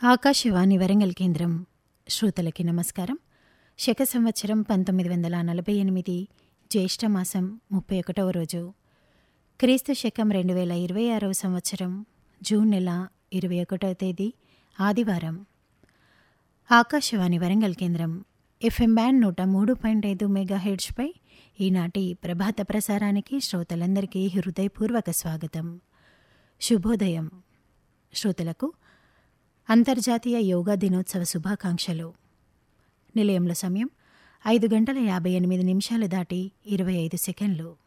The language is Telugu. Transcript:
ఆకాశవాణి వరంగల్ కేంద్రం శ్రోతలకి నమస్కారం శక సంవత్సరం పంతొమ్మిది వందల నలభై ఎనిమిది జ్యేష్ఠమాసం ముప్పై ఒకటవ రోజు క్రీస్తు శకం రెండు వేల ఇరవై ఆరవ సంవత్సరం జూన్ నెల ఇరవై ఒకటవ తేదీ ఆదివారం ఆకాశవాణి వరంగల్ కేంద్రం ఎఫ్ఎం బ్యాండ్ నూట మూడు పాయింట్ ఐదు మెగా హెడ్స్పై ఈనాటి ప్రభాత ప్రసారానికి శ్రోతలందరికీ హృదయపూర్వక స్వాగతం శుభోదయం శ్రోతలకు అంతర్జాతీయ యోగా దినోత్సవ శుభాకాంక్షలు నిలయంలో సమయం ఐదు గంటల యాభై ఎనిమిది నిమిషాలు దాటి ఇరవై ఐదు సెకండ్లు